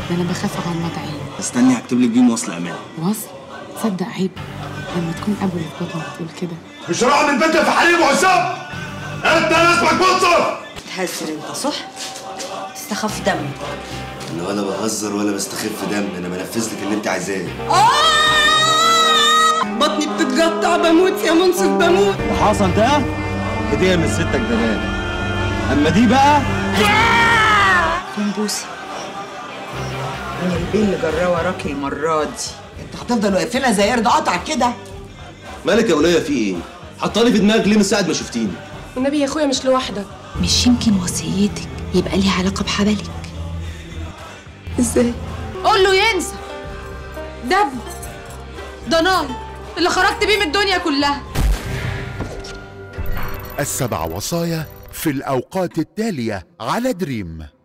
ده انا بخاف اغمض عيني استني هكتب لك بيه وصل امان وصل تصدق عيب لما تكون ابو اللي في بطنك تقول كده مش راح من بيتنا في حريم وحسام انت اسمك منصف تهزر انت صح؟ تستخف دم انا ولا بهزر ولا بستخف دم انا بنفذ لك اللي انت عايزاه بطني بتتقطع بموت يا منصف بموت حصل ده هديه من ستك بنات اما دي بقى فين بوسي من البين اللي جراه وراكي المرة دي انت هتفضل واقفينها زي قرد قطع كده مالك يا وليه في ايه حطاني في دماغك ليه من ساعه ما شفتيني والنبي يا اخويا مش لوحدك مش يمكن وصيتك يبقى ليها علاقة بحبلك ازاي قول له ينسى دب ضناي اللي خرجت بيه من الدنيا كلها السبع وصايا في الأوقات التالية على دريم